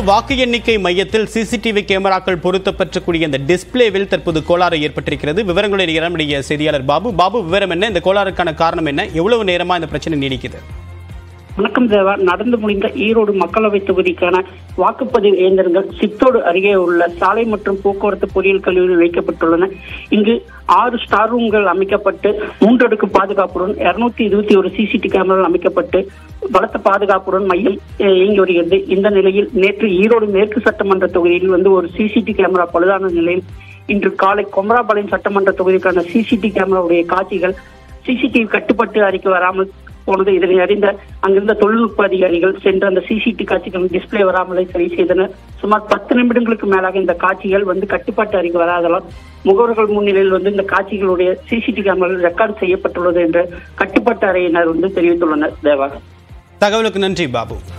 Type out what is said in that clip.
வாக்கு எண்ணிக்கை மையத்தில் சிசிடிவி கேமராக்கள் பொருத்தப்பட்டக்கூடிய இந்த டிஸ்பிளேவில் தற்போது கோளாறு ஏற்பட்டிருக்கிறது விவரங்களை நம்முடைய செய்தியாளர் பாபு பாபு விவரம் என்ன இந்த கோளாறுக்கான காரணம் என்ன எவ்வளவு நேரமா இந்த பிரச்சனை நீடிக்குது வணக்கம் தேவா நடந்து முடிந்த ஈரோடு மக்களவை தொகுதிக்கான வாக்குப்பதிவு இயந்திரங்கள் சித்தோடு அருகே உள்ள சாலை மற்றும் போக்குவரத்து பொறியியல் கல்லூரியில் வைக்கப்பட்டுள்ளன இங்கு ஆறு ஸ்டார் ரூம்கள் அமைக்கப்பட்டு மூன்றடுக்கு பாதுகாப்புடன் இருநூத்தி இருபத்தி ஒரு சிசிடி கேமராக்கள் அமைக்கப்பட்டு பலத்த பாதுகாப்புடன் மையம் அஹ், இயங்கி வருகிறது இந்த நிலையில் நேற்று ஈரோடு மேற்கு சட்டமன்ற தொகுதியில் வந்து ஒரு சிசிடி கேமரா பழுதான நிலையில் இன்று காலை கொமராபாளையம் சட்டமன்ற தொகுதிக்கான சிசிடி கேமராவுடைய காட்சிகள் சிசிடிவி கட்டுப்பாட்டு அறிக்கை வராமல் போனது இதனை அறிந்த அங்கிருந்த தொழில்நுட்ப அதிகாரிகள் சென்று அந்த சிசிடி காட்சிகள் டிஸ்பிளே வராமலை சரி செய்தனர் சுமார் பத்து நிமிடங்களுக்கு மேலாக இந்த காட்சிகள் வந்து கட்டுப்பாட்டு அறிக்கை வராததால் முகவர்கள் முன்னிலையில் வந்து இந்த காட்சிகளுடைய சிசிடி கேமராவில் ரெக்கார்டு செய்யப்பட்டுள்ளது என்று கட்டுப்பாட்டு அறையினர் வந்து தெரிவித்துள்ளனர் தேவா தகவலுக்கு நன்றி பாபு